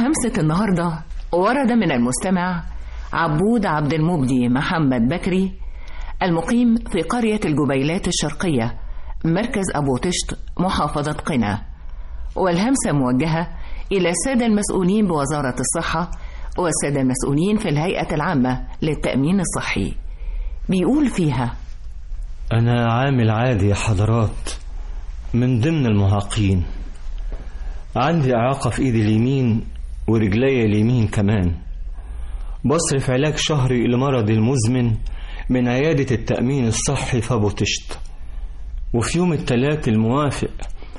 همسة النهاردة ورد من المستمع عبود عبد المبدي محمد بكري المقيم في قرية الجبيلات الشرقية مركز أبو طشت محافظة قنا والهمسة موجهة إلى السادة المسؤولين بوزارة الصحة والسادة المسؤولين في الهيئة العامة للتأمين الصحي بيقول فيها أنا عامل عادي يا حضرات من ضمن المعاقين عندي إعاقة في إيدي اليمين ورجلي اليمين كمان بصرف علاج شهري لمرضي المزمن من عيادة التأمين الصحي في أبو طشت وفي يوم الثلاث الموافق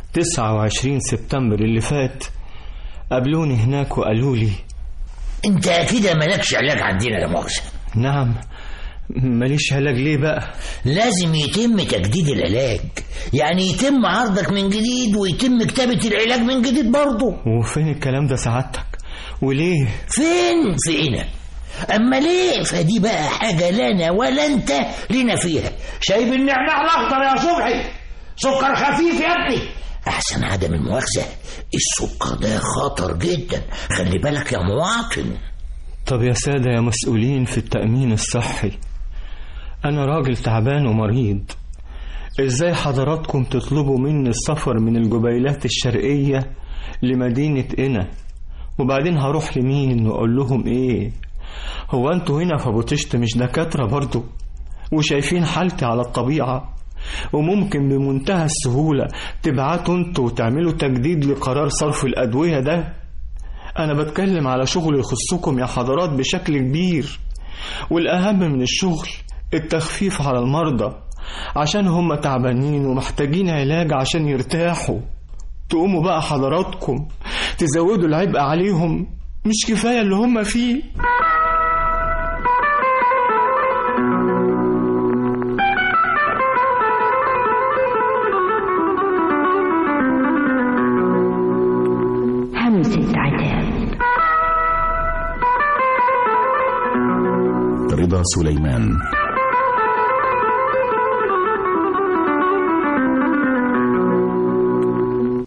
29 سبتمبر اللي فات قابلوني هناك وقالوا لي انت كده مالكش علاج عندنا لا مؤاخذة نعم ماليش علاج ليه بقى لازم يتم تجديد العلاج يعني يتم عرضك من جديد ويتم كتابة العلاج من جديد برضه وفين الكلام ده سعادتك وليه فين فينا اما ليه فدي بقى حاجة لنا ولا انت لنا فيها شايف النعناع الاخضر يا صبحي سكر خفيف يا ابني احسن عدم المؤاخذة السكر ده خطر جدا خلي بالك يا مواطن طب يا سادة يا مسؤولين في التأمين الصحي أنا راجل تعبان ومريض إزاي حضراتكم تطلبوا مني السفر من الجبيلات الشرقية لمدينة قنا وبعدين هروح لمين وأقول لهم إيه هو أنتوا هنا في أبو طشت مش دكاترة برضو وشايفين حالتي على الطبيعة وممكن بمنتهى السهولة تبعتوا انتوا وتعملوا تجديد لقرار صرف الأدوية ده أنا بتكلم على شغل يخصكم يا حضرات بشكل كبير والأهم من الشغل التخفيف على المرضى عشان هم تعبانين ومحتاجين علاج عشان يرتاحوا تقوموا بقى حضراتكم تزودوا العبء عليهم مش كفاية اللي هم فيه همسة عتاب رضا سليمان